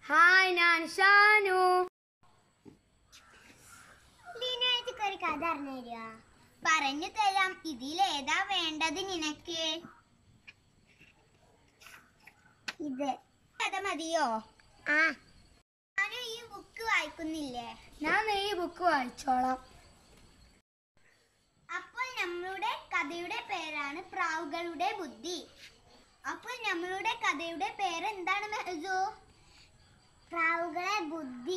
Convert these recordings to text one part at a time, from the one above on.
Hi ഞാൻ ഷാനു ലീനയ്ക്ക് ഒരു കഥ അറിഞ്ഞു തരുമോ പറഞ്ഞു തരാം ഇതിലേതാ വേണ്ടത് നിനക്ക് ഇത് കഥ മതിയോ ആ ഞാനും ഈ ബുക്ക് വായിക്കുന്നില്ലേ ഞാൻ ഈ ബുക്ക് വായിച്ചോളാം അപ്പോൾ നമ്മളുടെ കഥയുടെ പേരാണ് പ്രാവുകളുടെ ബുദ്ധി അപ്പോൾ നമ്മളുടെ കഥയുടെ പേര് എന്താണ് മെഹസു പ്രാവുകളെ ബുദ്ധി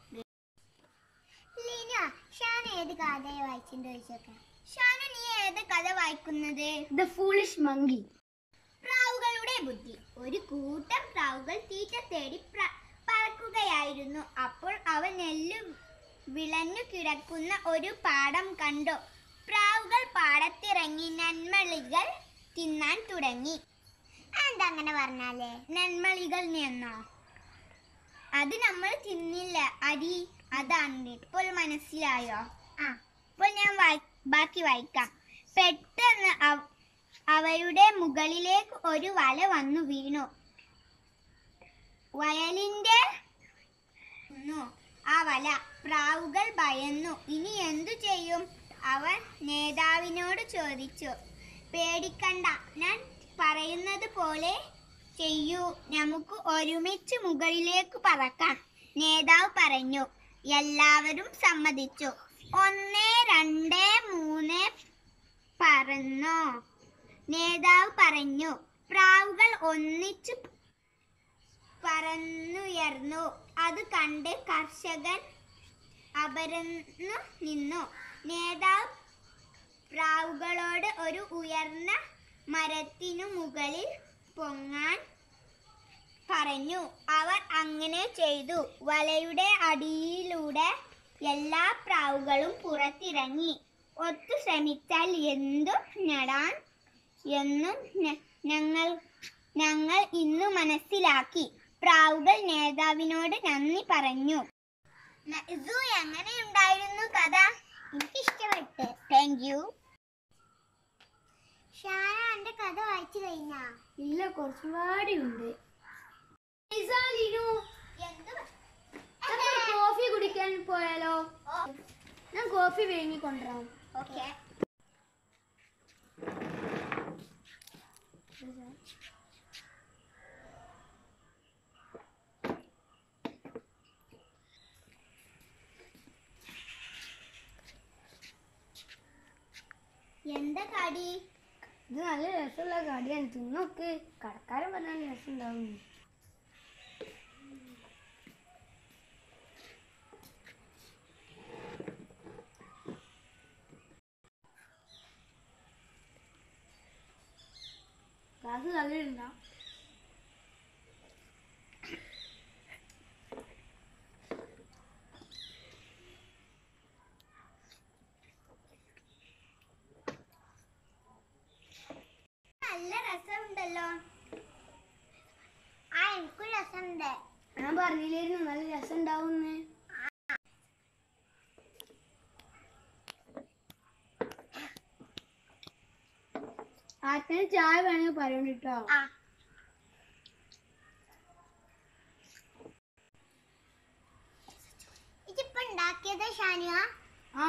ലീന ഷാൻ ഏത് കഥയെ വായിച്ചിട്ട് ചോദിച്ചോക്കെ ഷാനു നീ ഏത് കഥ വായിക്കുന്നത് ദ ഫൂളിഷ് മങ്കി പ്രാവുകളുടെ ബുദ്ധി ഒരു കൂട്ടം പ്രാവുകൾ തീറ്റ തേടി പ്ര- പറക്കുകയായിരുന്നു അപ്പോൾ അവ നെല്ല് വിളഞ്ഞു കിടക്കുന്ന ഒരു പാടം കണ്ടു പ്രാവുകൾ പാടത്തിറങ്ങി നന്മളികൾ തിന്നാൻ തുടങ്ങി എന്താ അങ്ങനെ പറഞ്ഞാലേ നന്മളികൾ നിന്നോ അത് നമ്മൾ തിന്നില്ല അരി അതാണ് ഇപ്പോൾ മനസ്സിലായോ ആ ഇപ്പോൾ ഞാൻ വായി- ബാക്കി വായിക്കാം പെട്ടെന്ന് അവ- അവയുടെ മുകളിലേക്ക് ഒരു വല വന്നു വീണു വയലിന്റെ ന്നു. ആ വല പ്രാവുകൾ ഭയന്നു ഇനി എന്തു ചെയ്യും അവൻ നേതാവിനോട് ചോദിച്ചു പേടിക്കണ്ട ഞാൻ പറയുന്നത് പോലെ ചെയ്യൂ നമുക്ക് ഒരുമിച്ച് മുകളിലേക്ക് പറക്കാം നേതാവ് പറഞ്ഞു എല്ലാവരും സമ്മതിച്ചു ഒന്ന് രണ്ട് മൂന്ന് പറന്നോ നേതാവ് പറഞ്ഞു പ്രാവുകൾ ഒന്നിച്ചു പറന്നുയർന്നു അത് കണ്ട് കർഷകൻ അപരന്നു നിന്നു നേതാവ് പ്രാവുകളോട് ഒരു ഉയർന്ന മരത്തിനു മുകളിൽ പൊങ്ങാൻ പറഞ്ഞു അവർ അങ്ങനെ ചെയ്തു വലയുടെ അടിയിലൂടെ എല്ലാ പ്രാവുകളും പുറത്തിറങ്ങി ഒത്തു ശ്രമിച്ചാൽ എന്തും നേടാൻ എന്നും ഞ- ഞങ്ങൾ ഞങ്ങൾ ഇന്നു മനസ്സിലാക്കി പ്രാവുകൾ നേതാവിനോട് നന്ദി പറഞ്ഞു നസു എങ്ങനെയുണ്ടായിരുന്നു കഥ എനിക്ക് ഇഷ്ടപ്പെട്ടു താങ്ക് യു ഷാന എന്റെ കഥ വായിച്ചു കഴിഞ്ഞാ ഇല്ല കുറച്ചുപാടി ഉണ്ട് കോഫി കുടിക്കാൻ പോയാലോ ഞാൻ കോഫി വേങ്ങിക്കൊണ്ടുവരാം ഓക്കെ എന്താ കടി ഇത് നല്ല രസമുള്ള കടിയാണ് തിന്നോക്ക് കടക്കാരൻ പറഞ്ഞാൽ രസം ഉണ്ടാവും ക്ലാസ് നല്ലുണ്ടാ നല്ല രസമുണ്ടല്ലോ ആ എനിക്കും രസമുണ്ട് ഞാൻ പറഞ്ഞില്ലായിരുന്നു നല്ല രസം ഉണ്ടാവുന്ന് ആർക്കും ചായ വേണമെങ്കിൽ പറയണ്ടിട്ടോ ആ ഇതിപ്പോ ഉണ്ടാക്കിയത് ഷാനിയ ആ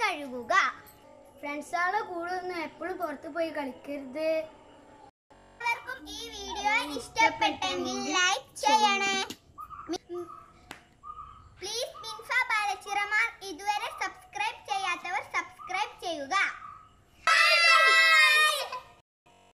കഴുകുക ഫ്രണ്ട്സുകളുടെ കൂടെ ഒന്നും എപ്പോഴും പുറത്ത് പോയി കളിക്കരുത് എല്ലാവർക്കും ഈ വീഡിയോ ഇഷ്ടപ്പെട്ടെങ്കിൽ ലൈക്ക് ചെയ്യണേ